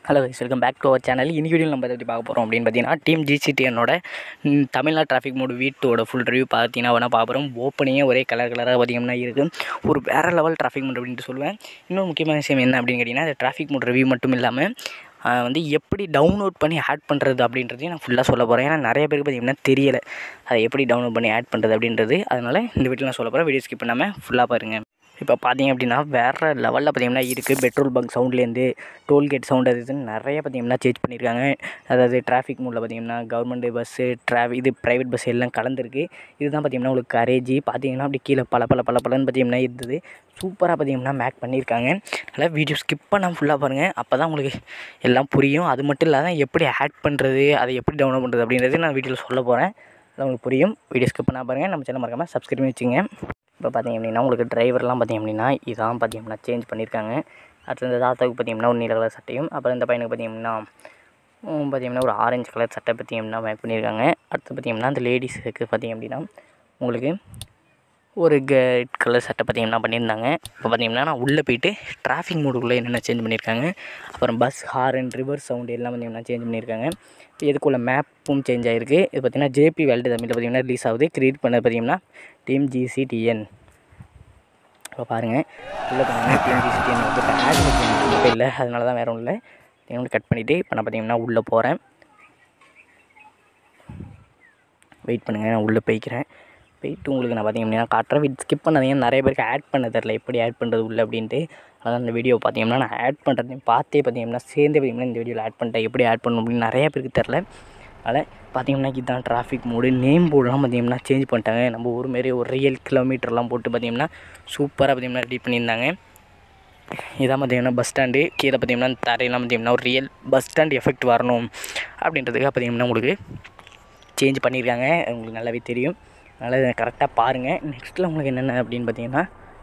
hello guys welcome back to our channel இன்னைக்கு video நம்ம எதை பற்றி பார்க்க போகிறோம் அப்படின்னு பார்த்தீங்கன்னா டீம் ஜிசிடிஎனோட தமிழ்நாடு டிராஃபிக் மோடு வீட்டோட ஃபுல் ரிவ்யூ பார்த்தீங்கன்னா வேணால் பார்க்க போகிறோம் ஓப்பனிங்கே ஒரே கலர் கலராக பார்த்தீங்கன்னா இருக்குது ஒரு வேறு லெவல் டிராஃபிக் மோட் அப்படின்ட்டு சொல்லுவேன் இன்னொரு முக்கியமான விஷயம் என்ன அப்படின்னு கேட்டிங்கன்னா இந்த டிராஃபிக் மோட் ரிவ்யூ மட்டும் இல்லாமல் ஆஹ் வந்து எப்படி டவுன்லோட் பண்ணி ஆட் பண்ணுறது அப்படின்றதையும் நான் ஃபுல்லாக சொல்ல போகிறேன் ஏன்னா நிறைய பேருக்கு பார்த்தீங்கன்னா தெரியலை அதை எப்படி டவுன்லோட் பண்ணி ஆட் பண்ணுறது அப்படின்றது அதனால் இந்த வீட்டில் நான் சொல்ல போகிறேன் வீடியோ ஸ்கிப் பண்ணாமல் ஃபுல்லாக பாருங்கள் இப்போ பார்த்தீங்க அப்படின்னா வேறு லெவலில் பார்த்தீங்கன்னா இருக்குது பெட்ரோல் பங்க் சவுண்ட்லேருந்து டோல்கேட் சவுண்ட் அது இதுன்னு நிறைய பார்த்தீங்கன்னா சேஞ்ச் பண்ணியிருக்காங்க அதாவது டிராஃபிக் மூடில் பார்த்தீங்கன்னா கவர்மெண்ட் பஸ்ஸு ட்ராஃபிக் இது ப்ரைவேட் பஸ் எல்லாம் கலந்துருக்கு இதுதான் பார்த்தீங்கன்னா உங்களுக்கு கரேஜி பார்த்தீங்கன்னா அப்படி கீழே பல பல பல பலன்னு பார்த்தீங்கன்னா இருந்தது சூப்பராக பார்த்தீங்கன்னா மேக் பண்ணியிருக்காங்க அதனால் வீடியோ ஸ்கிப் பண்ணாமல் ஃபுல்லாக பாருங்கள் அப்போ தான் உங்களுக்கு எல்லாம் புரியும் அது மட்டும் இல்லாத எப்படி ஆட் பண்ணுறது அதை எப்படி டவுன்லோட் பண்ணுறது அப்படின்றது நான் வீடியோவில் சொல்ல போகிறேன் அது உங்களுக்கு புரியும் வீடியோ ஸ்கிப் பண்ணால் பாருங்கள் நம்ம சேனல் மறக்காமல் சப்ஸ்கிரைப் பண்ணி வச்சுங்க இப்போ பார்த்தீங்க அப்படின்னா உங்களுக்கு டிரைவர்லாம் பார்த்தீங்க அப்படின்னா இதான் பார்த்தீங்கன்னா சேஞ்ச் பண்ணியிருக்காங்க அடுத்து இந்த தாத்தாவுக்கு பார்த்தீங்கன்னா ஒரு நீல கலர் சட்டையும் அப்புறம் இந்த பையனுக்கு பார்த்தீங்கன்னா உம், பார்த்தீங்கன்னா ஒரு ஆரஞ்சு கலர் சட்டை பார்த்தீங்கன்னா மேக் பண்ணியிருக்காங்க அடுத்து பார்த்தீங்கன்னா அந்த லேடிஸுக்கு பார்த்தீங்க அப்படின்னா உங்களுக்கு ஒரு ரெட் கலர் சட்டை பார்த்தீங்கன்னா பண்ணியிருந்தாங்க இப்போ பார்த்தீங்கன்னா நான் உள்ளே போயிட்டு டிராஃபிக் மோடுக்குள்ளே என்னென்ன சேஞ்ச் பண்ணியிருக்காங்க அப்புறம் பஸ் ஹாரன் ரிவர்ஸ் சவுண்டு எல்லாம் பார்த்தீங்கன்னா சேஞ்ச் பண்ணியிருக்காங்க இதுக்குள்ள மேப்பும் சேஞ்ச் ஆகிருக்கு இது பார்த்தீங்கன்னா ஜேபி வேல்டு தமிழில் பார்த்தீங்கன்னா ரிலீஸ் ஆகுது கிரியேட் பண்ணது பார்த்தீங்கன்னா டீம் ஜிசிடிஎன் இப்போ பாருங்கள் உள்ளே பார்த்தீங்கன்னா டீம் ஜிசிடிஎன் வந்து இப்போ ஆட் மட்டும் இல்லை அதனால தான் வேறு ஒன்றும் இல்லை நீங்கள் கட் பண்ணிவிட்டு இப்போ நான் பார்த்தீங்கன்னா உள்ளே போகிறேன் வெயிட் பண்ணுங்கள் நான் உள்ளே போய்க்கிறேன் போயிட்டு உங்களுக்கு நான் பார்த்தீங்க அப்படின்னா காட்டுறேன் வீட் ஸ்கிப் பண்ணாதீங்க நிறைய பேருக்கு ஆட் பண்ண தெரில எப்படி ஆட் பண்ணுறது உள்ள அப்படின்ட்டு அதான் இந்த வீடியோ பார்த்தீங்கன்னா நான் ஆட் பண்ணுறதையும் பார்த்தே பார்த்தீங்கன்னா சேர்ந்தே பார்த்தீங்கன்னா இந்த வீடியோவில் ஆட் பண்ணிட்டேன் எப்படி ஆட் பண்ணணும் அப்படின்னு நிறைய பேருக்கு தெரில அதனால் பார்த்தீங்கன்னா இதுதான் டிராஃபிக் மோடு நேம் போர்டெலாம் பார்த்தீங்கன்னா சேஞ்ச் பண்ணிட்டாங்க நம்ம ஊர் மாரி ஒரு ரியல் கிலோமீட்டர்லாம் போட்டு பார்த்தீங்கன்னா சூப்பராக பார்த்தீங்கன்னா ரெடி பண்ணியிருந்தாங்க இதான் பார்த்தீங்கன்னா பஸ் ஸ்டாண்டு கீழே பார்த்தீங்கன்னா தரையெல்லாம் பார்த்தீங்கன்னா ஒரு ரியல் பஸ் ஸ்டாண்ட் எஃபெக்ட் வரணும் அப்படின்றதுக்காக பார்த்தீங்கன்னா உங்களுக்கு சேஞ்ச் பண்ணியிருக்காங்க அது உங்களுக்கு நல்லாவே தெரியும் அதனால் கரெக்டாக பாருங்கள் நெக்ஸ்ட்டில் உங்களுக்கு என்னென்ன அப்படின்னு பார்த்தீங்கன்னா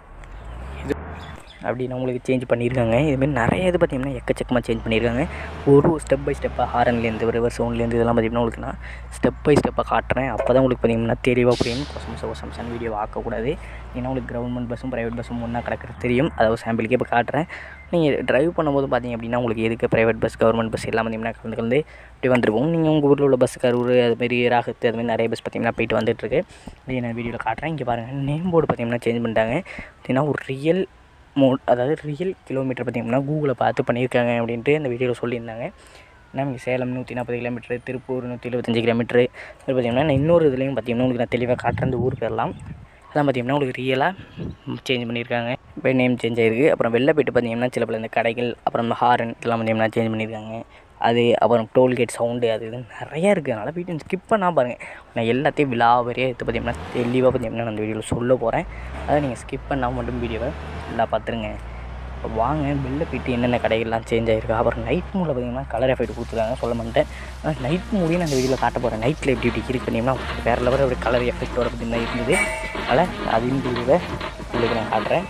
இது அப்படின்னு உங்களுக்கு சேஞ்ச் பண்ணியிருக்காங்க இதுமாரி நிறைய இது பார்த்தீங்கன்னா எக்கச்சக்கமாக சேஞ்ச் பண்ணியிருக்காங்க ஒரு ஸ்டெப் பை ஸ்டெப்பாக ஹாரன்லேருந்து ரிவர்ஸ் சவுண்ட்லேருந்து இதெல்லாம் பார்த்தீங்கன்னா உங்களுக்கு நான் ஸ்டெப் பை ஸ்டெப்பாக காட்டுறேன் அப்போ தான் உங்களுக்கு பார்த்தீங்கன்னா தெளிவாக புரியும் கொசம்ச கொசம்சான வீடியோ ஆக்கக்கூடாது ஏன்னா உங்களுக்கு கவர்மெண்ட் பஸ்ஸும் ப்ரைவேட் பஸ்ஸும் ஒன்றா கிடக்கிறது தெரியும் அதாவது சாம்பிளுக்கே இப்போ காட்டுறேன் நீங்கள் டிரைவ் பண்ணும்போது பார்த்தீங்க அப்படின்னா உங்களுக்கு எதுக்கு ப்ரைவேட் பஸ் கவர்மெண்ட் பஸ் எல்லாம் பார்த்தீங்கன்னா கலந்து கலந்து இப்படி வந்திருக்கும் நீங்கள் உங்கள் ஊரில் உள்ள பஸ் கரூர் அதுமாரி ராகத்து அதுமாரி நிறைய பஸ் பார்த்தீங்கன்னா போயிட்டு வந்துட்டுருக்கு இதை நான் வீடியோவில் காட்டுறேன் இங்கே பாருங்கள் நேம் போர்டு பார்த்தீங்கன்னா சேஞ்ச் பண்ணிட்டாங்க பார்த்தீங்கன்னா ஒரு ரியல் மோட் அதாவது ரியல் கிலோமீட்டர் பார்த்தீங்கன்னா கூகுளை பார்த்து பண்ணியிருக்காங்க அப்படின்ட்டு இந்த வீடியோவில் சொல்லியிருந்தாங்க நம்ம சேலம் நூற்றி நாற்பது கிலோமீட்டரு திருப்பூர் நூற்றி எழுபத்தஞ்சு கிலோமீட்டரு அது பார்த்தீங்கன்னா நான் இன்னொரு இதுலேயும் பார்த்தீங்கன்னா உங்களுக்கு நான் தெளிவாக காட்டுறேன் இந்த ஊர் பேர்லாம் அதெல்லாம் பார்த்தீங்கன்னா உங்களுக்கு ரியலாக சேஞ்ச் பண்ணியிருக்காங்க இப்போ நேம் சேஞ்ச் ஆயிருக்கு அப்புறம் வெளில போயிட்டு பார்த்தீங்கன்னா சில பல இந்த கடைகள் அப்புறம் இந்த ஹாரன் இதெல்லாம் பார்த்தீங்கன்னா சேஞ்ச் பண்ணியிருக்காங்க அது அப்புறம் டோல்கேட் சவுண்டு அது இது நிறையா இருக்குது அதனால் வீடியோ ஸ்கிப் பண்ணால் பாருங்கள் நான் எல்லாத்தையும் விலாவரியாக எடுத்து பார்த்தீங்கன்னா தெளிவாக பார்த்தீங்கன்னா நான் அந்த வீடியோவில் சொல்ல போகிறேன் அதை நீங்கள் ஸ்கிப் பண்ணாமல் மட்டும் வீடியோவை ஃபுல்லாக பார்த்துருங்க இப்போ வாங்க வெளில போயிட்டு என்னென்ன கடைகள்லாம் சேஞ்ச் ஆகிருக்கு அப்புறம் நைட் மூடில் பார்த்தீங்கன்னா கலர் எஃபெக்ட் கொடுத்துருக்காங்க சொல்ல மாட்டேன் ஆனால் நைட் மூடியும் நான் அந்த வீடியோவில் காட்ட போகிறேன் நைட்டில் எப்படி இப்படி இருக்கு பண்ணிங்கன்னா வேறு லெவலில் ஒரு கலர் எஃபெக்டோட பார்த்தீங்கன்னா இருந்தது அதனால் அதையும் வீடியோவை உங்களுக்கு நான் காட்டுறேன்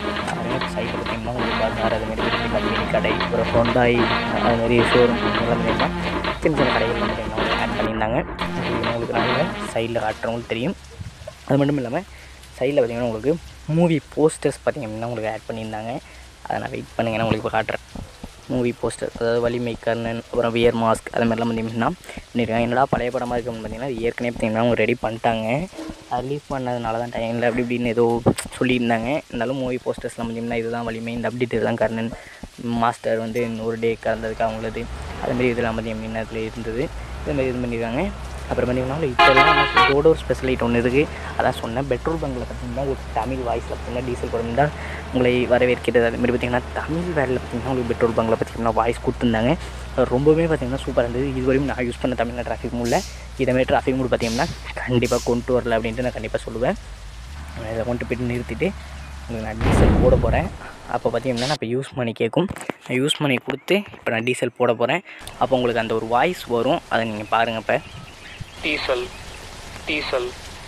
சைடில் பார்த்தீங்கன்னா உங்களுக்கு பஜார் அதுமாரி இருக்குது கம்பெனி கடை அப்புறம் ஹொண்டாய் அதுமாரி ஷோரூம் எல்லாம் பார்த்தீங்கன்னா சின்ன சின்ன கடைகள் பார்த்தீங்கன்னா ஆட் பண்ணியிருந்தாங்க இது உங்களுக்கு நாங்கள் சைடில் காட்டுறவங்களுக்கு தெரியும் அது மட்டும் இல்லாமல் சைடில் பார்த்தீங்கன்னா உங்களுக்கு மூவி போஸ்டர்ஸ் பார்த்தீங்க அப்படின்னா உங்களுக்கு ஆட் பண்ணியிருந்தாங்க அதை நான் வெயிட் பண்ணுங்க நான் உங்களுக்கு இப்போ காட்டுறேன் மூவி போஸ்டர் அதாவது வலிமை கர்ணன் அப்புறம் வியர் மாஸ்க் அது மாதிரிலாம் பார்த்தீங்கன்னா பண்ணியிருக்காங்க என்னடா பழைய படமாக இருக்குன்னு பார்த்தீங்கன்னா அது ஏற்கனவே பார்த்தீங்கன்னா அவங்க ரெடி பண்ணிட்டாங்க அது ரிலீஸ் பண்ணதுனால தான் டைமில் அப்படி இப்படின்னு ஏதோ சொல்லியிருந்தாங்க இருந்தாலும் மூவி போஸ்டர்ஸ்லாம் பார்த்தீங்கன்னா இதுதான் வலிமை இந்த அப்டேட் இதுதான் கர்ணன் மாஸ்டர் வந்து ஒரு டே கறந்ததுக்கு அவங்களது அதுமாரி இதெல்லாம் பார்த்தீங்கன்னா அதில் இருந்தது இதுமாரி இது பண்ணியிருக்காங்க அப்புறம் பார்த்தீங்கன்னா இப்போலாம் இதோட ஒரு ஸ்பெஷல் ஐட்டம் ஒன்று இருக்குது அதான் சொன்னேன் பெட்ரோல் பங்கில் பார்த்தீங்கன்னா ஒரு தமிழ் வாய்ஸில் பார்த்தீங்கன்னா டீசல் படம் தான் உங்களை வரவேற்கிறது அதுமாரி பார்த்தீங்கன்னா தமிழ் வேரில் பார்த்தீங்கன்னா உங்களுக்கு பெட்ரோல் பங்கில் பார்த்தீங்கன்னா வாய்ஸ் கொடுத்துருந்தாங்க அது ரொம்பவே பார்த்தீங்கன்னா சூப்பராக இருந்தது இதுவரையும் நான் யூஸ் பண்ண தமிழ் டிராஃபிக் மூடில் இதேமாரி டிராஃபிக் மூடு பார்த்தீங்கன்னா கண்டிப்பாக கொண்டு வரல அப்படின்ட்டு நான் கண்டிப்பாக சொல்லுவேன் நான் இதை கொண்டு போயிட்டு நிறுத்திட்டு உங்களுக்கு நான் டீசல் போட போகிறேன் அப்போ பார்த்தீங்கன்னா நான் இப்போ யூஸ் பண்ணி கேட்கும் நான் யூஸ் பண்ணி கொடுத்து இப்போ நான் டீசல் போட போகிறேன் அப்போ உங்களுக்கு அந்த ஒரு வாய்ஸ் வரும் அதை நீங்கள் பாருங்கள் இப்போ diesel diesel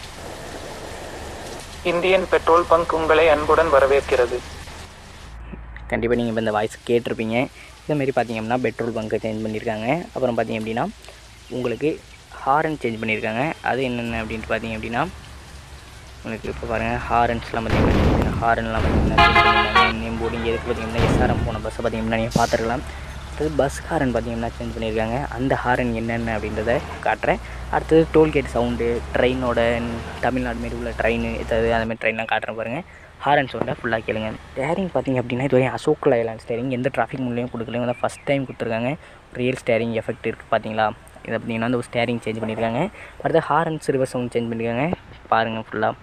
Indian petrol bunk உங்களை அன்புடன் வரவேற்கிறது கண்டிப்பாக நீங்கள் இப்போ இந்த வாய்ஸ் கேட்டிருப்பீங்க இதேமாரி பார்த்தீங்க அப்படின்னா பெட்ரோல் பங்க்கை சேஞ்ச் பண்ணியிருக்காங்க அப்புறம் பார்த்தீங்க அப்படின்னா உங்களுக்கு ஹாரன் சேஞ்ச் பண்ணியிருக்காங்க அது என்னென்ன அப்படின்ட்டு பார்த்தீங்க அப்படின்னா உங்களுக்கு இப்போ பாருங்கள் ஹாரன்ஸ்லாம் பார்த்தீங்கன்னா ஹாரன்லாம் பார்த்தீங்கன்னா நேம் போர்டிங் எதுக்கு பார்த்தீங்கன்னா எஸ்ஆர்எம் போன பஸ்ஸை பார்த்தீங்கன்னா நீங்கள் பார்த்துருக்கலாம் அடுத்தது பஸ் ஹாரன் பார்த்தீங்கன்னா சேஞ்ச் பண்ணியிருக்காங்க அந்த ஹாரன் என்னென்ன அப்படின்றத காட்டுறேன் அடுத்தது டோல்கேட் சவுண்டு ட்ரெயினோட தமிழ்நாடு மாரி உள்ள ட்ரெயின் ஏதாவது அந்த மாதிரி ட்ரெயின்லாம் காட்டுறேன் பாருங்கள் ஹாரன் சவுண்டை ஃபுல்லாக கேளுங்க ஸ்டேரிங் பார்த்தீங்க அப்படின்னா இது வரையும் அசோக் லைலாண்ட் ஸ்டேரிங் எந்த டிராஃபிக் மூலையும் கொடுக்கல வந்து ஃபஸ்ட் டைம் கொடுத்துருக்காங்க ரியல் ஸ்டேரிங் எஃபெக்ட் இருக்குது பார்த்தீங்களா இது பார்த்தீங்கன்னா அந்த ஒரு ஸ்டேரிங் சேஞ்ச் பண்ணியிருக்காங்க அடுத்து ஹாரன்ஸ் ரிவர்ஸ் சவுண்ட் சேஞ்ச் பண்ணியிருக்காங்க பாருங்கள் ஃபுல்லாக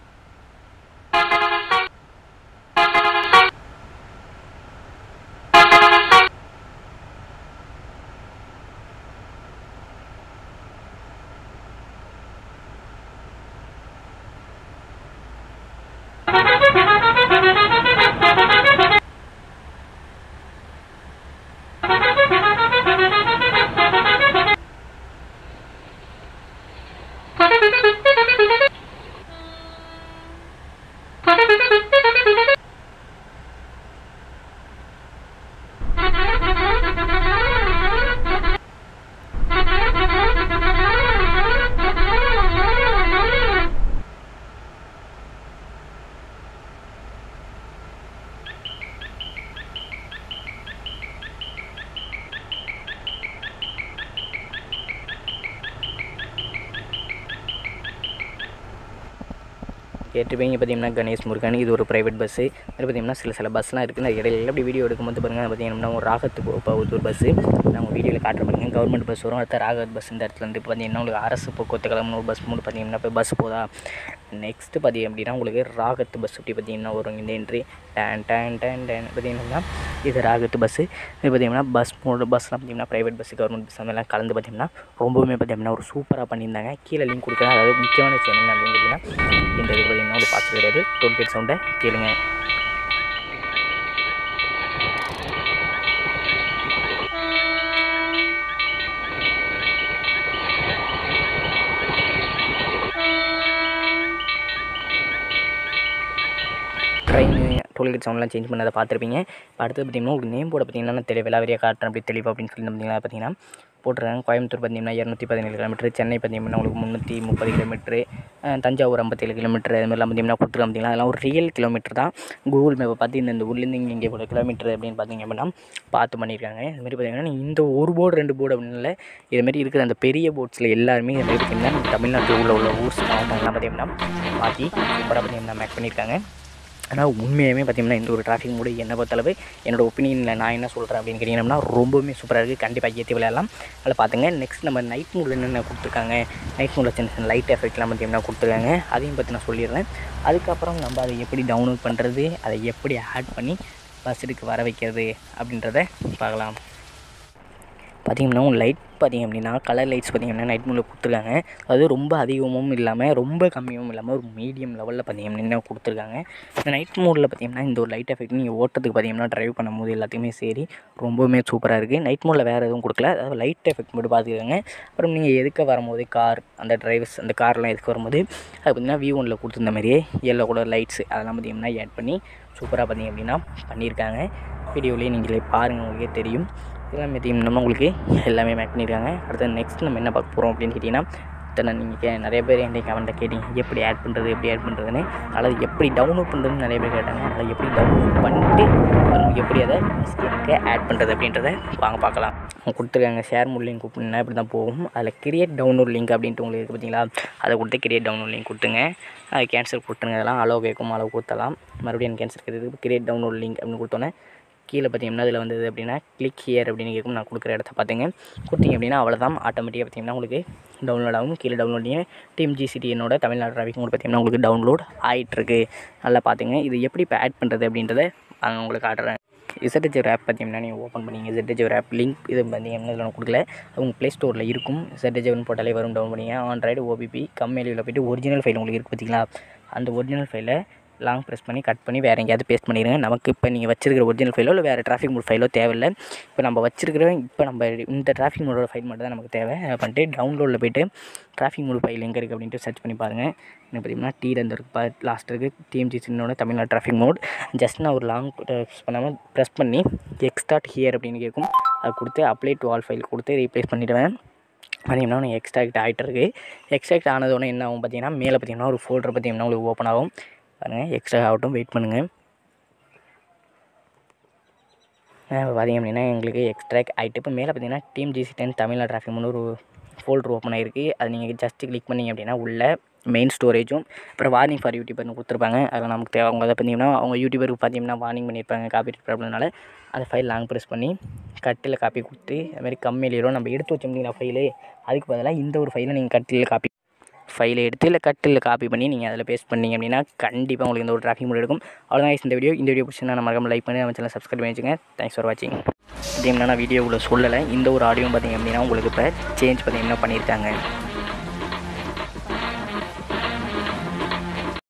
கேட்டிருப்பீங்க பார்த்தீங்கன்னா கணேஷ் முருகன் இது ஒரு ப்ரைவேட் பஸ்ஸு அது பார்த்தீங்கன்னா சில சில பஸ்லாம் இருக்குது அது இடையில அப்படி வீடியோ எடுக்கும்போது பாருங்கள் பார்த்தீங்கன்னா ஒரு ராகத்துக்கு போகுது ஒரு பஸ்ஸு நான் உங்கள் வீடியோவில் காட்டுற பாருங்க கவர்மெண்ட் பஸ் வரும் அடுத்த ராகத் பஸ் இந்த இடத்துல இருந்து இப்போ பார்த்தீங்கன்னா உங்களுக்கு அரசு போக்குவரத்து கழகம்னு ஒரு பஸ் மூணு பார்த்தீங்கன்னா இப்போ பஸ் போதா நெக்ஸ்ட்டு பார்த்தீங்க அப்படின்னா உங்களுக்கு ராகத்து பஸ் இப்படி பார்த்தீங்கன்னா வரும் இந்த என்ட்ரி டேன் டேன் டேன் டேன் பார்த்தீங்கன்னா இது ராகத்து பஸ்ஸு இது பார்த்தீங்கன்னா பஸ் மோடு பஸ்லாம் பார்த்தீங்கன்னா ப்ரைவேட் பஸ் கவர்மெண்ட் பஸ் அதெல்லாம் கலந்து பார்த்தீங்கன்னா ரொம்பவுமே பார்த்தீங்கன்னா ஒரு சூப்பராக பண்ணியிருந்தாங்க கீழே லிங்க் கொடுக்குறேன் அதாவது முக்கியமான விஷயம் என்ன அப்படின்னு பார்த்தீங்கன்னா இந்த இது பார்த்தீங்கன்னா ஒரு பார்த்து கிடையாது டோல்கேட் சவுண்டை கேளுங்க ட்ரெயின் டோல்கேட் சவுண்ட்லாம் சேஞ்ச் பண்ணதை பார்த்துருப்பீங்க இப்போ அடுத்து பார்த்தீங்கன்னா உங்களுக்கு நேம் போர்டு பார்த்தீங்கன்னா நான் தெளிவாக விலாவரியாக காட்டுறேன் அப்படி தெளிவாக அப்படின்னு சொல்லி பார்த்தீங்கன்னா பார்த்தீங்கன்னா போட்டுருக்காங்க கோயம்புத்தூர் பார்த்தீங்கன்னா இரநூத்தி பதினேழு கிலோமீட்டர் சென்னை பார்த்தீங்கன்னா உங்களுக்கு முந்நூற்றி முப்பது கிலோமீட்டரு அஹ் தஞ்சாவூர் ஐம்பத்தேழு கிலோமீட்டர் அது மாதிரிலாம் பார்த்தீங்கன்னா கொடுத்துருக்காங்க பார்த்தீங்கன்னா அதெல்லாம் ஒரு ரியல் கிலோமீட்டர் தான் கூகுள் மேப்பை பார்த்து இந்த இந்த ஊர்லேருந்து இங்கே இங்கே இவ்வளோ கிலோமீட்டர் அப்படின்னு பார்த்தீங்க அப்படின்னா பார்த்து பண்ணியிருக்காங்க இது மாதிரி பார்த்தீங்கன்னா இந்த ஒரு போர்டு ரெண்டு போர்டு அப்படின்னு இல்லை இதுமாரி இருக்கிற அந்த பெரிய போர்ட்ஸில் எல்லாருமே இது மாதிரி பார்த்தீங்கன்னா நம்ம தமிழ்நாட்டில் உள்ள உள்ள ஊர்ஸ் மாவட்டங்கள்லாம் பார்த்தீங்கன்னா மாற்றி சூப்பராக பார்த்தீங்கன்னா மேக் பண்ணியிருக்காங்க ஆனால் உண்மையாகவே பார்த்தீங்கன்னா இந்த ஒரு டிராஃபிக் மூடு என்னை பொறுத்தளவு என்னோட ஒப்பீனியனில் நான் என்ன சொல்கிறேன் அப்படின்னு கேட்டிங்கன்னா ரொம்பவுமே சூப்பராக இருக்குது கண்டிப்பாக ஏற்றி விளையாடலாம் அதில் பார்த்துங்க நெக்ஸ்ட் நம்ம நைட் மூடில் என்னென்ன கொடுத்துருக்காங்க நைட் மூடில் சின்ன சின்ன லைட் எஃபெக்ட்லாம் பார்த்தீங்கன்னா கொடுத்துருக்காங்க அதையும் பற்றி நான் சொல்லிடுறேன் அதுக்கப்புறம் நம்ம அதை எப்படி டவுன்லோட் பண்ணுறது அதை எப்படி ஆட் பண்ணி பஸ்ஸுக்கு வர வைக்கிறது அப்படின்றத பார்க்கலாம் பார்த்திங்கன்னா லைட் பார்த்திங்க அப்படின்னா கலர் லைட்ஸ் பார்த்திங்கன்னா நைட் மூடில் கொடுத்துருக்காங்க அது ரொம்ப அதிகமும் இல்லாமல் ரொம்ப கம்மியும் இல்லாமல் ஒரு மீடியம் லெவலில் பார்த்திங்க அப்படின்னா கொடுத்துருக்காங்க இந்த நைட் மோடில் பார்த்திங்கன்னா இந்த ஒரு லைட் எஃபெக்ட் நீங்கள் ஓட்டத்துக்கு பார்த்திங்கன்னா ட்ரைவ் பண்ணும்போது எல்லாத்தையுமே சரி ரொம்பவுமே சூப்பராக இருக்குது நைட் மோடில் வேறு எதுவும் கொடுக்கல அதாவது லைட் எஃபெக்ட் மட்டும் பார்த்துக்கோங்க அப்புறம் நீங்கள் எதுக்க வரும்போது கார் அந்த டிரைவர்ஸ் அந்த கார்லாம் எதுக்கு வரும்போது அது பார்த்திங்கன்னா வியூ ஒனில் கொடுத்துருந்த மாதிரியே எல்லோ கலர் லைட்ஸ் அதெல்லாம் பார்த்திங்கன்னா ஆட் பண்ணி சூப்பராக பார்த்திங்க அப்படின்னா பண்ணியிருக்காங்க வீடியோலேயே நீங்களே பாருங்கள் உங்களுக்கே தெரியும் இதெல்லாம் பார்த்தீங்கன்னா உங்களுக்கு எல்லாமே மேக் பண்ணியிருக்காங்க அடுத்து நெக்ஸ்ட் நம்ம என்ன பார்க்க போகிறோம் அப்படின்னு கேட்டிங்கன்னா இத்தனை நீங்கள் கே நிறைய பேர் என்கிட்ட கமெண்ட்டை கேட்டீங்க எப்படி ஆட் பண்ணுறது எப்படி ஆட் பண்ணுறதுன்னு அல்லது எப்படி டவுன்லோட் பண்ணுறதுன்னு நிறைய பேர் கேட்டாங்க அதை எப்படி டவுன்லோட் பண்ணிட்டு அப்புறம் எப்படி அதை ஸ்கிப்க்கு ஆட் பண்ணுறது அப்படின்றத வாங்க பார்க்கலாம் அவங்க கொடுத்துருக்காங்க ஷேர் மூட் லிங்க் கொடுத்தீங்கன்னா இப்படி தான் போகும் அதில் கிரியேட் டவுன்லோட் லிங்க் அப்படின்ட்டு உங்களுக்கு இருக்குது பார்த்தீங்களா அதை கொடுத்து கிரியேட் டவுன்லோட் லிங்க் கொடுத்துங்க அது கேன்சல் கொடுத்துருங்க அதெல்லாம் அளவு கேட்கும் அளவு கொடுத்தலாம் மறுபடியும் கேன்சல் கிடையாது கிரியேட் டவுன்லோட் லிங்க் அப்படின்னு கொடுத்தோன்னே கீழே பார்த்தீங்கன்னா அதில் வந்தது அப்படின்னா கிளிக் ஹியர் அப்படின்னு கேட்கும் நான் கொடுக்குற இடத்த பார்த்துங்க கொடுத்தீங்க அப்படின்னா அவ்வளோதான் ஆட்டோமேட்டிக்காக பார்த்தீங்கன்னா உங்களுக்கு டவுன்லோட் ஆகும் கீழே டவுன்லோடிங்க டீம் ஜிசிடிஎனோட தமிழ்நாடு டிராஃபிக் மோட் பார்த்தீங்கன்னா உங்களுக்கு டவுன்லோட் ஆகிட்டுருக்கு நல்லா பார்த்துங்க இது எப்படி இப்போ ஆட் பண்ணுறது அப்படின்றத நான் உங்களுக்கு காட்டுறேன் இசட்டச் ஒரு ஆப் பார்த்தீங்கன்னா நீங்கள் ஓப்பன் பண்ணிங்க இசட்டச் ஒரு ஆப் லிங்க் இது பார்த்தீங்கன்னா இதில் நான் கொடுக்கல அவங்க ப்ளே ஸ்டோரில் இருக்கும் இசட்டச் போட்டாலே வரும் டவுன் பண்ணிங்க ஆண்ட்ராய்டு ஓபிபி கம்மியில் போய்ட்டு ஒரிஜினல் ஃபைல் உங்களுக்கு இருக்குது பார்த்தீங்களா அந்த ஒரிஜினல் ஃபைலை லாங் ப்ரெஸ் பண்ணி கட் பண்ணி வேறு எங்கேயாவது பேஸ்ட் பண்ணிடுங்க நமக்கு இப்போ நீங்கள் வச்சிருக்கிற ஒரிஜினல் ஃபைலோ இல்லை வேறு டிராஃபிக் மோட் ஃபைலோ தேவையில்லை இப்போ நம்ம வச்சிருக்கிற இப்போ நம்ம இந்த டிராஃபிக் மோடோட ஃபைல் மட்டும் தான் நமக்கு தேவை அதை பண்ணிட்டு டவுன்லோடில் போய்ட்டு டிராஃபிக் மோட் ஃபைல் எங்கே இருக்குது அப்படின்ட்டு சர்ச் பண்ணி பாருங்கள் எனக்கு பார்த்தீங்கன்னா டீல இருந்து இருக்கு லாஸ்ட் இருக்குது டிஎம்ஜி சின்னோட தமிழ்நாடு டிராஃபிக் மோட் ஜஸ்ட் நான் ஒரு லாங் ப்ரெஸ் பண்ணாமல் ப்ரெஸ் பண்ணி எக்ஸ்டார்ட் ஹியர் அப்படின்னு கேட்கும் அது கொடுத்து அப்ளை டு ஆல் ஃபைல் கொடுத்து ரீப்ளேஸ் பண்ணிவிடுவேன் பார்த்தீங்கன்னா எனக்கு எக்ஸ்ட்ராக்ட் ஆகிட்டு இருக்குது எக்ஸ்ட்ராக்ட் ஆனதோடனே என்ன ஆகும் பார்த்தீங்கன்னா மேலே பார்த்தீங்கன்னா ஒரு ஃபோல்டர் பார்த்தீங்கன்னா உங்களுக்கு ஓப்பன் ஆகும் பாருங்கள் எக்ஸ்ட்ரா ஆகட்டும் வெயிட் பண்ணுங்கள் இப்போ பார்த்திங்க அப்படின்னா எங்களுக்கு எக்ஸ்ட்ராக் ஆகிட்டு இப்போ மேலே பார்த்தீங்கன்னா டீம் ஜிசி டென் தமிழ்நாடு டிராஃபிக் முன்னூறு ஃபோல்டர் ஓப்பன் ஆகிருக்கு அது நீங்கள் ஜஸ்ட் கிளிக் பண்ணிங்க அப்படின்னா உள்ள மெயின் ஸ்டோரேஜும் அப்புறம் வார்னிங் ஃபார் யூடியூபர்னு கொடுத்துருப்பாங்க அதில் நமக்கு தேவை அவங்க அதை பார்த்தீங்கன்னா அவங்க யூடியூபருக்கு பார்த்தீங்கன்னா வார்னிங் பண்ணியிருப்பாங்க காப்பி ப்ராப்ளம்னால அந்த ஃபைல் லாங் ப்ரெஸ் பண்ணி கட்டில் காப்பி கொடுத்து அதுமாதிரி கம்மியிலும் நம்ம எடுத்து வச்சோம்னா ஃபைலு அதுக்கு பதிலாக இந்த ஒரு ஃபைலை நீங்கள் கட்டில் காப்பி ஃபைலை எடுத்து இல்லை கட்டில் காப்பி பண்ணி நீங்கள் அதில் பேஸ்ட் பண்ணீங்க அப்படின்னா கண்டிப்பாக உங்களுக்கு இந்த ஒரு டிராஃபிக் மூட் எடுக்கும் அவ்வளோதான் guys இந்த வீடியோ இந்த வீடியோ பிடிச்சி நான் மறக்காம லைக் பண்ணி நம்ம சேனல் சப்ஸ்கிரைப் பண்ணி வச்சுங்க தேங்க்ஸ் ஃபார் வாட்சிங் இதே நான் வீடியோவில் சொல்லலை இந்த ஒரு ஆடியோ பார்த்தீங்க அப்படின்னா உங்களுக்கு இப்போ சேஞ்ச் பார்த்தீங்கன்னா பண்ணியிருக்காங்க